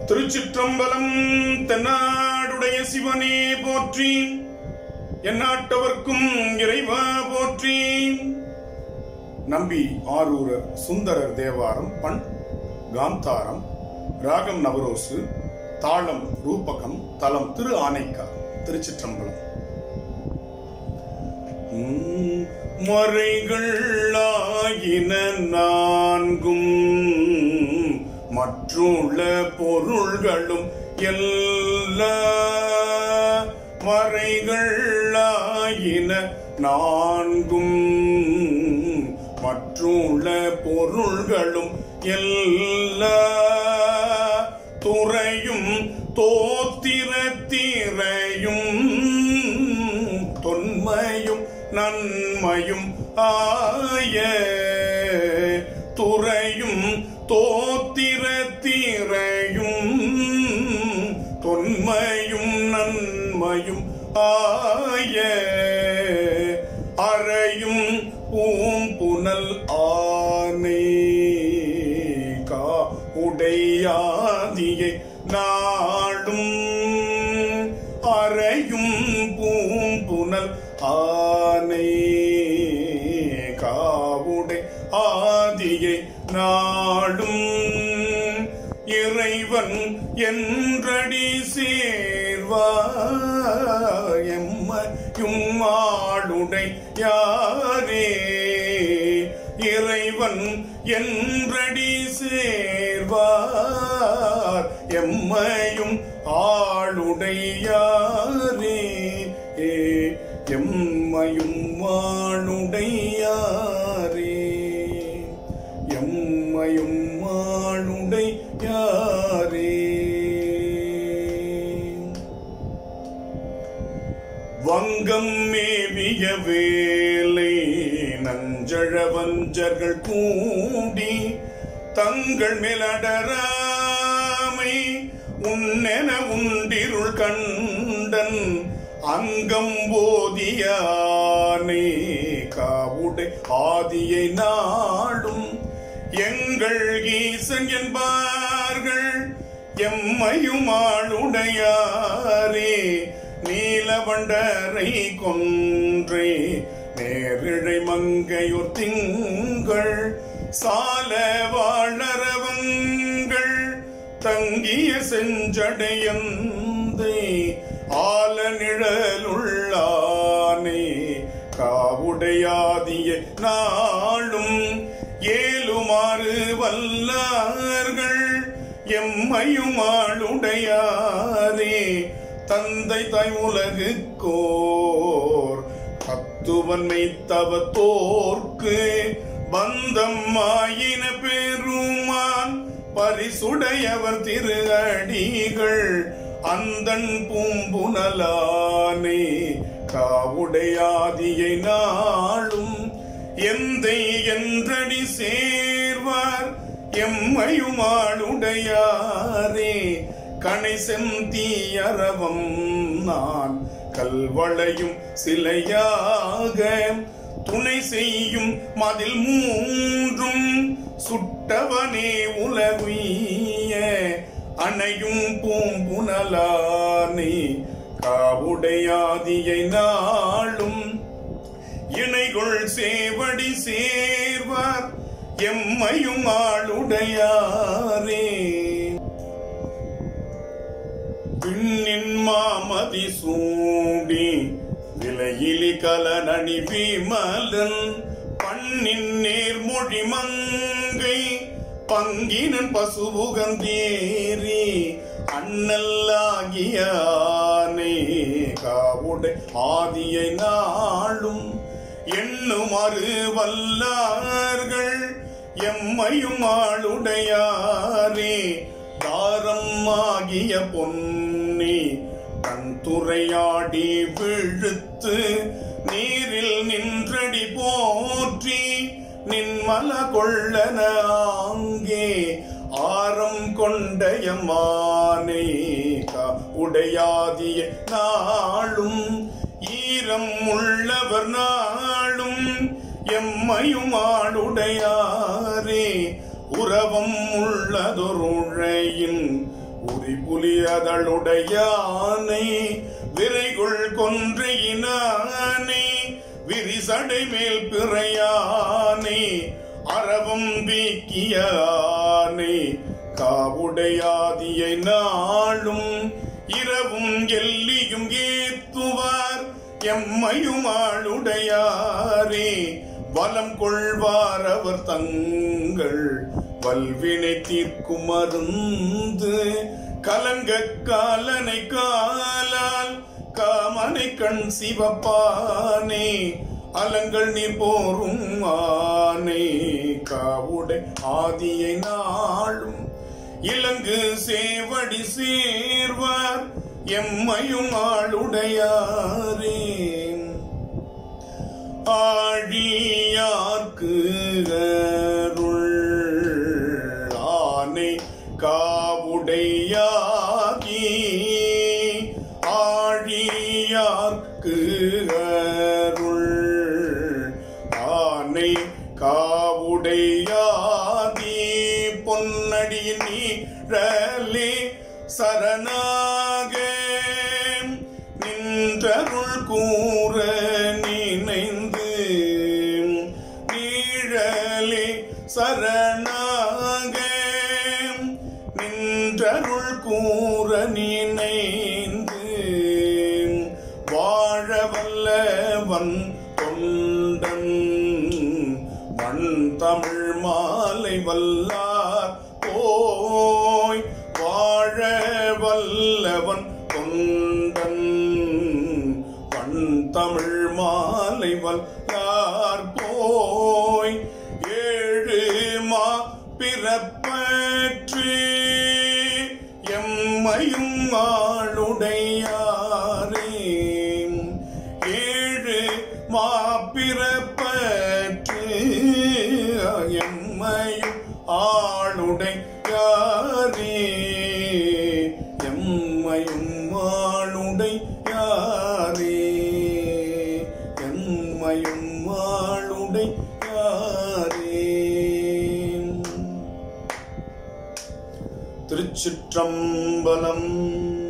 திருச்சிற்றம்பலம் தென்னாடுடைய சிவனே போற்றி எந்நாட்டவர்க்கும் இறைவா போற்றி நம்பி ஆரூரர் சுந்தரர் தேவாரம் பண் காந்தாரம் ராகம் நவரோசு தாளம் ரூபகம் தலம் திரு ஆனைக்கா திருச்சிற்றம்பலம் உம், மறைகளாயின நான்கும் மற்றுள்ள பொருள்களும் எல்லா மறைகளாயின நான்கும் மற்றுள்ள பொருள்களும் எல்லா துறையும் தோத்திரத்திரையும் தொன்மையும் நன்மையும் ஆய துறையும் தோத்திரத்திரையும் தொன்மையும் நன்மையும் ஆய அறையும் பூம்புனல் ஆனை கா உடையாதியை நாடும் அறையும் பூம்புனல் ஆனை காவுடை ஆதியை நாடும் இறைவன் என்றடி சேர்வார் எம்மையும் ஆளுடை யாரே இறைவன் என்றடி சேர்வார் எம்மையும் ஆளுடையாரே எம்மையும் ஆளுடையாரே எம்மையும் ஆளுடையாரே வங்கம் மேவிய வேலை நஞ்சழ வஞ்சர்கள் கூடி தங்கள் மேலடராமை உன்னென உண்டிருள் கண்டன் அங்கம் போதியானே காவுடை ஆதியை நாடும் எங்கள் ஈசன் என்பார்கள் எம்மையும் ஆளுடையாரே நீலவண்டரை கொன்றே நேரிழை மங்கையோர் திங்கள் சால வாழறவங்கள் தங்கிய செஞ்சடையந்தை ஆல நிழலுள்ளானே காவுடையாதிய நாளும் ஏலுமாறு வல்லார்கள் எம்மையும் ஆளுடையாரே தந்தை தாய் உலகுக்கோர் தத்துவன் மெய்த்தவ தோர்க்கு பந்தம் ஆயின பெருமான் பரிசுடையவர் திரு அடிகள் அந்தன் பூம்புனலானே காவுடையாதியை நாளும் எந்தை என்றடி சேர்வார் எம்மையும் ஆளுடையாரே கணை செந்தீயரவம் நான் கல்வளையும் சிலையாக துணை செய்யும் மதில் மூன்றும் சுட்டவனே உலகுய அணையும் பூம்புனலானே காவுடையாதியை நாளும் இணைகள் சேவடி சேர்வார் எம்மையும் ஆளுடையாரே விண்ணின் மாமதி சூடி விலையிலி கலனணி விமலன் பண்ணின் நேர்மொழி மங்கை பங்கினன் பசுபுகந்தேரி அண்ணல்லாகியானே காவுடை ஆதியை நாளும் எண்ணுமாறு வல்லார்கள் எம்மையும் ஆளுடையாரே தாரம் ஆகிய பொன்னி கண் துறையாடி விழுத்து நீரில் நின்றடி போற்றி நின்மல கொள்ளன ஆங்கே ஆரம் கொண்டயமானே உடையாதிய நாளும் ஈரம் உள்ளவர் நாளும் எம்மையும் ஆளுடையாரே உறவம் உள்ளதொருழையின் உரி புலியதழுடையானை விரைகுள் கொன்றையினானே விரிசடை மேல் பிறையானே அறவும் வீக்கியானே காவுடையாதியை நாளும் இரவும் எல்லியும் ஏத்துவார் எம்மையும் ஆளுடையாரே வலம் கொள்வார் அவர் தங்கள் வல்வினை தீர்க்கும் மருந்து கலங்க காலனை காலால் காமனை கண் சிவப்பானே அலங்கள் நீர் போரும் ஆனே காவுடை ஆதியை நாளும் இலங்கு சேவடி சேர்வார் எம்மையும் ஆளுடையாரே ஆழியார்க்கு அருள் ஆனை காவுடையாகி ஆழியார்க்கு அருள் ஆனை காவுடையாகி பொன்னடி நீரலே சரணாக நின்றருள் கூற நினைந்து நீழலே சரணாக நின்றருள் கூற நினைந்து வாழ வல்லவன் தொண்டன் மண் தமிழ் மாலை வல்லார் போய் வாழ வல்லவன் கொண்டன் பண் தமிழ் மாலை வல்லார் போய் ஏழு மா பிறப்பற்று எம்மையும் ஆளுடையாரே ஏழு மாப்பிறப்பற்று எம்மையும் ஆளுடையாரே எம்மையும் ஆளுடையாரே எம்மையும் ஆளுடையாரே திருச்சிற்றம்பலம்